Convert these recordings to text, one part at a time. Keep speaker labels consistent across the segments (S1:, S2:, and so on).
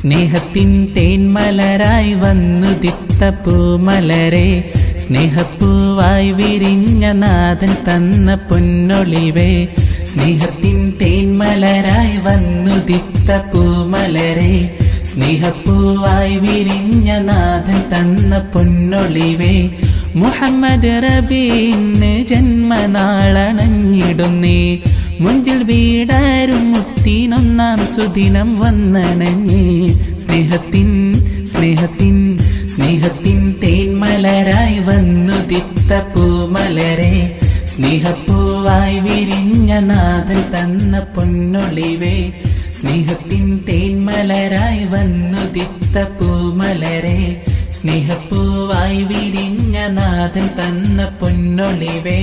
S1: സ്നേഹത്തിൻ തേന്മലരായി വന്നു ദിത്ത പൂമലരെ സ്നേഹപ്പൂവായി വിരിഞ്ഞ നാഥൻ തന്ന പൊന്നൊളിവേ സ്നേഹത്തിൻ തേന്മലരായി വന്നു ദിത്ത പൂമലരെ സ്നേഹപ്പൂവായി വിരിഞ്ഞ നാഥൻ തന്ന പൊന്നൊളിവേ മുഹമ്മദ് റബീന് ജന്മനാളണഞ്ഞിടുന്നേ മുഞ്ചിൽ വീടാരും മുത്തിനൊന്നാം സുദിനം വന്നണഞ്ഞേ സ്നേഹത്തിൻ സ്നേഹത്തിൻ സ്നേഹത്തിൻ തേന്മലരായി വന്നു ദിത്ത പൂമലരെ സ്നേഹപ്പൂവായി വിരിഞ്ഞ നാഥൻ തന്ന പൊന്നൊളിവേ സ്നേഹത്തിൻ തേന്മലരായി വന്നു ദിത്ത പൂമലരെ സ്നേഹപ്പൂവായി വിരിഞ്ഞ നാഥൻ തന്ന പൊന്നൊളിവേ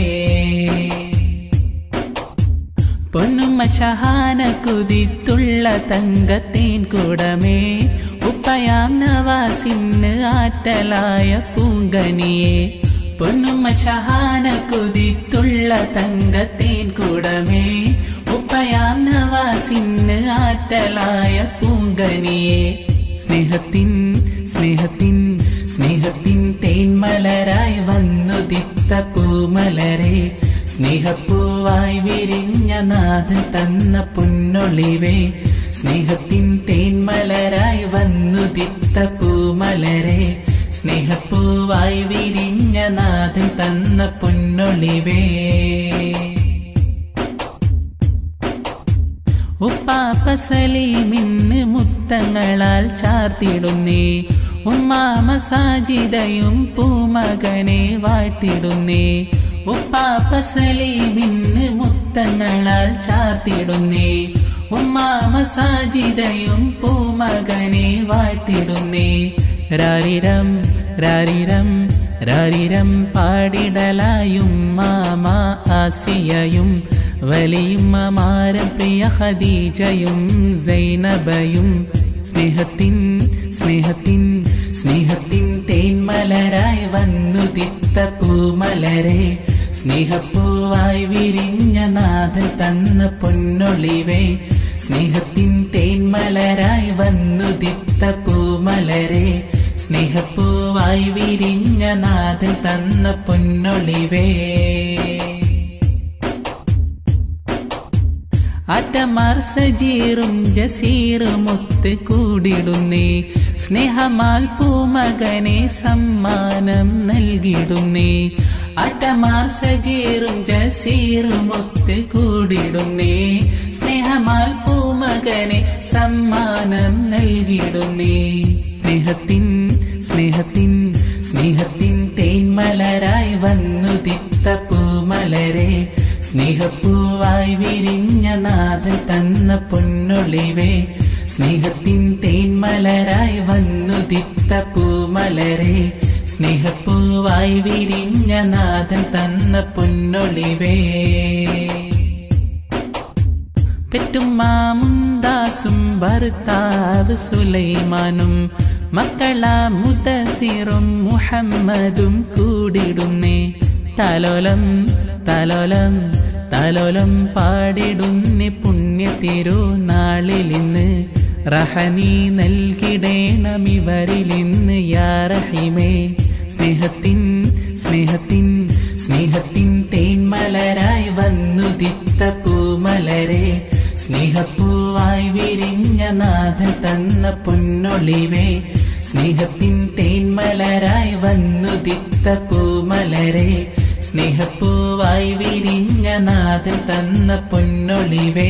S1: പൊന്നുമ്മ ഷഹാന കുതിത്തുള്ള തങ്കത്തേൻ കൂടമേ ഉപ്പയാം നവാസിന് ആറ്റലായ പൂങ്കനിയെ പൊന്നുമ്മ ഷഹാന കുതിത്തുള്ള തങ്കത്തേൻ കൂടമേ ഉപ്പയാം നവാസിന് ആറ്റലായ പൂങ്കനിയെ സ്നേഹത്തിൻ സ്നേഹത്തിൻ സ്നേഹത്തിൻ തേന്മലരായി വന്നു ദിത്ത പൂമലരെ സ്നേഹപ്പൂവായി വിരിഞ്ഞ നാഥൻ തന്ന പൊന്നൊളിവേ സ്നേഹത്തിൻ തേന്മലരായി വന്നു ദിത്ത പൂമലരെ സ്നേഹപ്പൂവായി വിരിഞ്ഞ നാഥൻ തന്ന പൊന്നൊളിവേ ഉപ്പാപ്പ സലീമിന്ന് മുത്തങ്ങളാൽ ചാർത്തിടുന്നേ ഉമ്മാമ സാജിതയും പൂമകനെ വാഴ്ത്തിടുന്നേ ഉപ്പാപ്പ സലീമിന്ന് മുത്തങ്ങളാൽ ചാർത്തിടുന്നേ ഉമ്മാമ സാജിതയും പൂമകനെ വാഴ്ത്തിടുന്നേ രാരിരം രാരിരം രാരിരം പാടിടലായും മാമ ആസിയയും വലിയമ്മമാരും പ്രിയ ഖദീജയും സൈനബയും സ്നേഹത്തിൻ സ്നേഹത്തിൻ സ്നേഹത്തിൻ തേന്മലരായി വന്നു ദിത്ത പൂമലരെ സ്നേഹപ്പൂവായി വിരിഞ്ഞ നാഥൻ തന്ന പൊന്നൊളിവേ സ്നേഹത്തിൻ തേന്മലരായി വന്നു ദിത്ത പൂമലരെ സ്നേഹപ്പൂവായി വിരിഞ്ഞ നാഥൻ തന്ന പൊന്നൊളിവേ അറ്റമാർ സജീറും ജസീറും ഒത്ത് കൂടിടുന്നേ സ്നേഹമാൽ പൂമകനെ സമ്മാനം നൽകിടുന്നേ അറ്റമാർ സജീറും ജസീറും ഒത്ത് കൂടിടുന്നേ സ്നേഹമാൽ പൂമകനെ സമ്മാനം നൽകിടുന്നേ സ്നേഹത്തിൻ സ്നേഹത്തിൻ സ്നേഹത്തിൻ തേന്മലരായി വന്നു ദിത്ത പൂമലരെ സ്നേഹപ്പൂവായി വിരിഞ്ഞ നാഥൻ തന്ന പൊന്നൊളിവേ സ്നേഹത്തിൻ തേന്മലരായി വന്നു ദിത്ത പൂമലരെ സ്നേഹപ്പൂവായി വിരിഞ്ഞ നാഥൻ തന്ന പൊന്നൊളിവേ പെറ്റുമാമുന്താസും ഭർത്താവ് സുലൈമാനും മക്കള മുതസിറും മുഹമ്മദും കൂടിടുന്നേ തലോലം തലോലം തലോലം പാടിടുന്നി പുണ്യ തിരുനാളിലിന്ന് റഹനി നൽകിടേണമിവരിലിന്ന് യാ റഹിമേ സ്നേഹത്തിൻ സ്നേഹത്തിൻ സ്നേഹത്തിൻ തേന്മലരായി വന്നു ദിത്ത പൂമലരെ സ്നേഹപ്പൂവായി വിരിഞ്ഞ നാഥൻ തന്ന പൊന്നൊളിവേ സ്നേഹത്തിൻ തേന്മലരായി വന്നു ദിത്ത പൂമലരെ സ്നേഹപ്പൂവായി വിരിഞ്ഞ നാഥൻ തന്ന പൊന്നൊളിവേ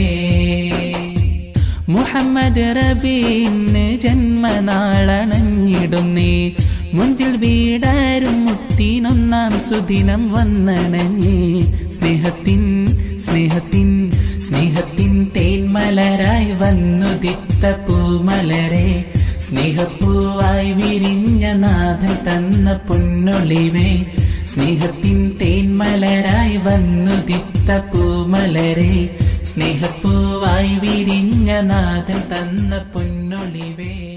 S1: മുഹമ്മദ് റബീന് ജന്മനാളണഞ്ഞിടുന്നേ മുഞ്ചിൽ വീടാരും മുത്തിനൊന്നാം സുദിനം വന്നണഞ്ഞേ സ്നേഹത്തിൻ സ്നേഹത്തിൻ സ്നേഹത്തിൻ തേന്മലരായി വന്നു ദിത്ത പൂമലരെ സ്നേഹപ്പൂവായി വിരിഞ്ഞ നാഥൻ തന്ന പൊന്നൊളിവേ സ്നേഹത്തിൻ തേന്മലരായി വന്നു ദിത്ത പൂമലരെ സ്നേഹപ്പൂവായി വിരിഞ്ഞ നാഥൻ തന്ന പൊന്നൊളിവേ